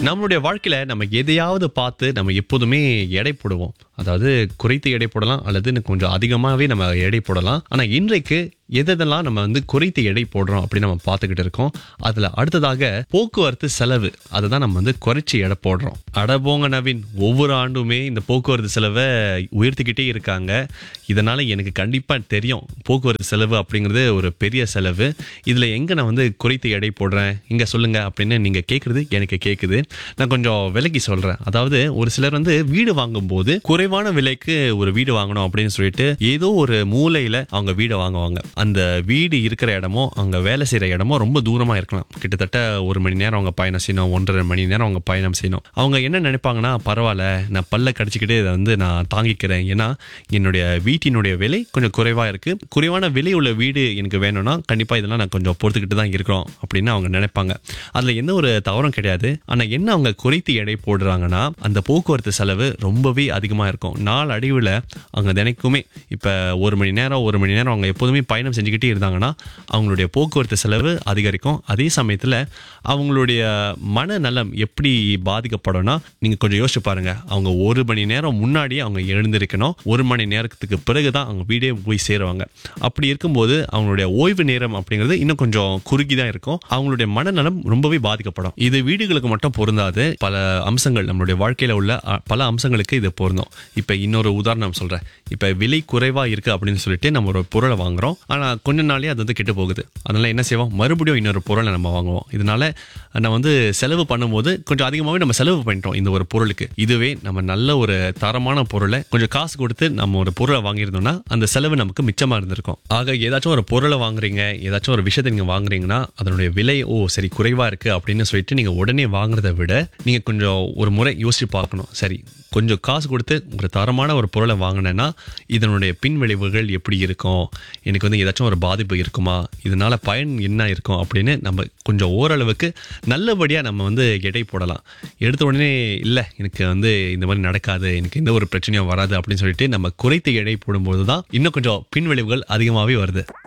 நம்மளுடைய வாழ்க்கையில நம்ம எதையாவது பார்த்து நம்ம எப்போதுமே எடை போடுவோம் அதாவது குறைத்து எடை போடலாம் அல்லது இன்னும் கொஞ்சம் அதிகமாகவே நம்ம எடை போடலாம் ஆனா இன்றைக்கு எதெல்லாம் நம்ம வந்து குறைத்து எடை போடுறோம் அப்படின்னு நம்ம பார்த்துக்கிட்டு இருக்கோம் அதுல அடுத்ததாக போக்குவரத்து செலவு அதுதான் நம்ம வந்து குறைச்சி எடை போடுறோம் அடபோங்க நவீன் ஒவ்வொரு ஆண்டுமே இந்த போக்குவரத்து செலவை உயர்த்திக்கிட்டே இருக்காங்க இதனால எனக்கு கண்டிப்பா தெரியும் போக்குவரத்து செலவு அப்படிங்கிறது ஒரு பெரிய செலவு இதுல எங்க நான் வந்து குறைத்து எடை போடுறேன் இங்க சொல்லுங்க அப்படின்னு நீங்க கேக்குறது எனக்கு கேக்குது நான் கொஞ்சம் விலைக்கு சொல்றேன் அதாவது ஒரு சிலர் வந்து வீடு வாங்கும் போது குறைவான விலைக்கு ஒரு வீடு வாங்கணும் அப்படின்னு சொல்லிட்டு ஏதோ ஒரு மூலையில அவங்க வீடை வாங்குவாங்க அந்த வீடு இருக்கிற இடமோ அங்க வேலை செய்யற இடமோ ரொம்ப தூரமா இருக்கலாம் கிட்டத்தட்ட ஒரு மணி நேரம் அவங்க பயணம் செய்யணும் ஒன்றரை மணி நேரம் அவங்க பயணம் செய்யணும் அவங்க என்ன நினைப்பாங்கன்னா பரவாயில்ல நான் பல்ல கடிச்சிக்கிட்டு இதை வந்து நான் தாங்கிக்கிறேன் ஏன்னா என்னுடைய வீட்டினுடைய விலை கொஞ்சம் குறைவா இருக்கு குறைவான விலை உள்ள வீடு எனக்கு வேணும்னா கண்டிப்பா இதெல்லாம் நான் கொஞ்சம் பொறுத்துக்கிட்டு தான் இருக்கிறோம் அப்படின்னு அவங்க நினைப்பாங்க அதுல எந்த ஒரு தவறும் கிடையாது ஆனா என்ன அவங்க குறைத்து எடை போடுறாங்கன்னா அந்த போக்குவரத்து செலவு ரொம்பவே அதிகமா இருக்கும் நாள் அடைவுல அவங்க தினைக்குமே இப்ப ஒரு மணி நேரம் ஒரு மணி நேரம் அவங்க எப்போதுமே பயணம் செஞ்சுக்கிட்டே இருந்தாங்கன்னா அவங்களுடைய போக்குவரத்து செலவு அதிகரிக்கும் அதே சமயத்துல அவங்களுடைய மனநலம் எப்படி பாதிக்கப்படும்னா நீங்க கொஞ்சம் யோசிச்சு பாருங்க அவங்க ஒரு மணி நேரம் முன்னாடியே அவங்க எழுந்திருக்கணும் ஒரு மணி நேரத்துக்கு பிறகுதான் அவங்க வீடே போய் சேருவாங்க அப்படி இருக்கும்போது அவங்களுடைய ஓய்வு நேரம் அப்படிங்கிறது இன்னும் கொஞ்சம் குறுகி தான் இருக்கும் அவங்களுடைய மனநலம் ரொம்பவே பாதிக்கப்படும் இது வீடுகளுக்கு மட்டும் பொருந்தாது பல அம்சங்கள் நம்மளுடைய வாழ்க்கையில உள்ள அ, பல அம்சங்களுக்கு இது பொருந்தும் இப்ப இன்னொரு உதாரணம் சொல்றேன் இப்ப விலை குறைவா இருக்கு அப்படின்னு சொல்லிட்டு நம்ம ஒரு பொருளை வாங்குறோம் ஆனா கொஞ்ச நாளே அது வந்து கெட்டு போகுது அதனால என்ன செய்வோம் மறுபடியும் இன்னொரு பொருளை நம்ம வாங்குவோம் இதனால நம்ம வந்து செலவு பண்ணும்போது கொஞ்சம் அதிகமாகவே நம்ம செலவு பண்ணிட்டோம் இந்த ஒரு பொருளுக்கு இதுவே நம்ம நல்ல ஒரு தரமான பொருளை கொஞ்சம் காசு கொடுத்து நம்ம ஒரு பொருளை வாங்கியிருந்தோம்னா அந்த செலவு நமக்கு மிச்சமா இருந்திருக்கும் ஆக ஏதாச்சும் ஒரு பொருளை வாங்குறீங்க ஏதாச்சும் ஒரு விஷயத்தை நீங்க வாங்குறீங்கன்னா அதனுடைய விலை ஓ சரி குறைவா இருக்கு அப்படின்னு சொல்லிட்டு நீங்க உடனே வாங்குறதை விட நீங்க கொஞ்சம் ஒரு முறை யோசிச்சு பார்க்கணும் சரி கொஞ்சம் காசு கொடுத்து ஒரு தரமான ஒரு பொருளை வாங்கினேன்னா இதனுடைய பின் விளைவுகள் எப்படி இருக்கும் எனக்கு வந்து ஏதாச்சும் ஒரு பாதிப்பு இருக்குமா இதனால பயன் என்ன இருக்கும் அப்படின்னு நம்ம கொஞ்சம் ஓரளவுக்கு நல்லபடியா நம்ம வந்து எடை போடலாம் எடுத்த உடனே இல்லை எனக்கு வந்து இந்த மாதிரி நடக்காது எனக்கு எந்த ஒரு பிரச்சனையும் வராது அப்படின்னு சொல்லிட்டு நம்ம குறைத்து எடை போடும்போது தான் இன்னும் கொஞ்சம் பின் விளைவுகள் அதிகமாகவே வருது